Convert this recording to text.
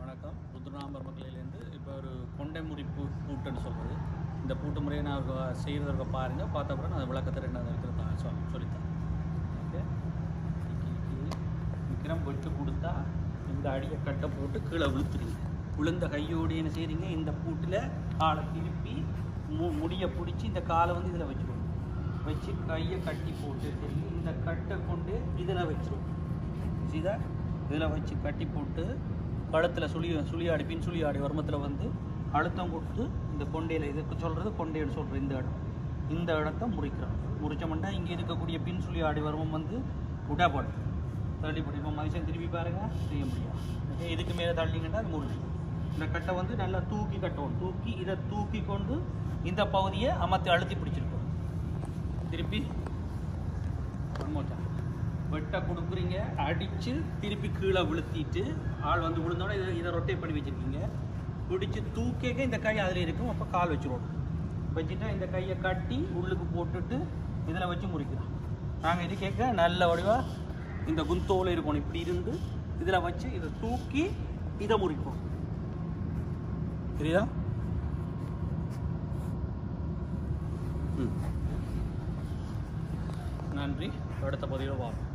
வணக்கம் ருத்ரநாம்பர் மக்களிலேருந்து இப்போ ஒரு கொண்டை முறிப்பு பூட்டுன்னு சொல்கிறது இந்த பூட்டு முறையை நான் ஒரு செய்கிறத பாருங்கள் பார்த்த அப்புறம் நான் விளக்கத்தை ரெண்டாவது இருக்கிறத சொல் சொல்லித்தரேன் ஓகே விக்ரம் வெட்டு கொடுத்தா இந்த அடியை கட்டை போட்டு கீழே விழுத்துறீங்க விழுந்த கையோடு என்ன செய்கிறீங்க இந்த பூட்டில் காலை திருப்பி மு முடியை பிடிச்சி இந்த காலை வந்து இதில் வச்சுருவோம் வச்சு கையை கட்டி போட்டு சரி இந்த கட்டை கொண்டு இதில் வச்சிருவோம் சீதா இதில் வச்சு கட்டி போட்டு கழுத்தில் சுழி சுழியாடி பின் சுழியாடி வருமத்தில் வந்து அழுத்தம் கொடுத்து இந்த கொண்டையில் இதுக்கு சொல்கிறது கொண்டைன்னு சொல்கிற இந்த இடம் இந்த இடத்த முறிக்கிறோம் முறிச்சோம்னா இங்கே இருக்கக்கூடிய பின் சுழியாடி வருமம் வந்து உடப்படும் தள்ளிப்படும் இப்போ மனுஷன் திருப்பி பாருங்க செய்ய முடியாது ஓகே இதுக்கு மேலே தள்ளிங்கன்னா அது முறிஞ்சு இந்த கட்டை வந்து நல்லா தூக்கி கட்டணும் தூக்கி இதை தூக்கி கொண்டு இந்த பகுதியை அமர்த்தி அழுத்தி பிடிச்சிருக்கோம் திருப்பி one more time. வெட்டை கொடுக்குறீங்க அடித்து திருப்பி கீழே விழுத்திட்டு ஆள் வந்து விழுந்தோட இதை இதை ரொட்டேட் பண்ணி வச்சுருக்கீங்க பிடிச்சி தூக்கிக்க இந்த கை அதில் இருக்கும் அப்போ கால் வச்சுருவோம் வச்சுட்டா இந்த கையை கட்டி உள்ளுக்கு போட்டுட்டு இதில் வச்சு முறிக்கிறோம் நாங்கள் இது கேட்க நல்ல வடிவாக இந்த குந்தோவில் இருக்கணும் இப்படி இருந்து இதில் வச்சு இதை தூக்கி இதை முறிப்போம் சரியா ம் நன்றி அடுத்த பதிவில் பார்ப்போம்